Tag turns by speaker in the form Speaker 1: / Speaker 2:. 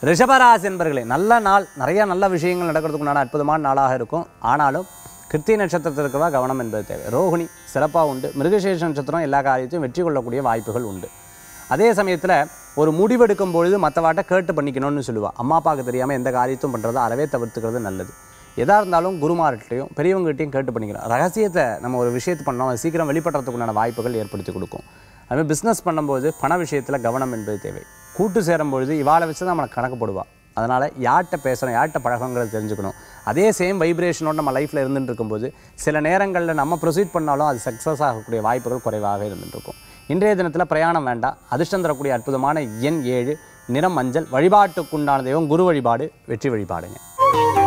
Speaker 1: ரிஷபராசி என்பர்களே நல்ல நாள் நிறைய நல்ல விஷயங்கள் நடக்கிறதுக்குண்டான அற்புதமான நாளாக இருக்கும் ஆனாலும் கிருத்திய நட்சத்திரத்தில் இருக்கிறவா கவனம் என்பது தேவை ரோகிணி சிறப்பாக உண்டு மிருகசேஷ நட்சத்திரம் எல்லா காரியத்தையும் வெற்றி கொள்ளக்கூடிய வாய்ப்புகள் உண்டு அதே சமயத்தில் ஒரு முடிவெடுக்கும் பொழுது மற்றவாட்ட கேட்டு பண்ணிக்கணும்னு சொல்லுவா அம்மா அப்பாவுக்கு தெரியாமல் எந்த காரியத்தையும் பண்ணுறதை அறவே தவிர்த்துக்கிறது நல்லது எதாக இருந்தாலும் குருமார்கிட்டையும் பெரியவங்ககிட்டையும் கேட்டு பண்ணிக்கிறோம் ரகசியத்தை நம்ம ஒரு விஷயத்தை பண்ணோம் அது சீக்கிரம் வெளிப்படுறதுக்குண்டான வாய்ப்புகள் ஏற்படுத்தி கொடுக்கும் அதுமாதிரி பிஸ்னஸ் பண்ணும்போது பண விஷயத்தில் கவனம் என்பது தேவை கூட்டு சேரும் பொழுது இவாளை வச்சு தான் நம்மளை கணக்கு போடுவா அதனால் யார்கிட்ட பேசணும் யார்கிட்ட பழகங்கிறத தெரிஞ்சுக்கணும் அதே சேம் வைப்ரேஷனோட நம்ம லைஃப்பில் இருந்துட்டு இருக்கும்போது சில நேரங்களில் நம்ம ப்ரொசீட் பண்ணாலும் அது சக்ஸஸ் ஆகக்கூடிய வாய்ப்புகள் குறைவாக இருந்துட்டு இருக்கும் இன்றைய தினத்தில் பிரயாணம் வேண்டாம் அதிர்ஷ்டம் தரக்கூடிய அற்புதமான எண் ஏழு நிறம் மஞ்சள் வழிபாட்டுக்குண்டான தெய்வம் குரு வழிபாடு வெற்றி வழிபாடுங்க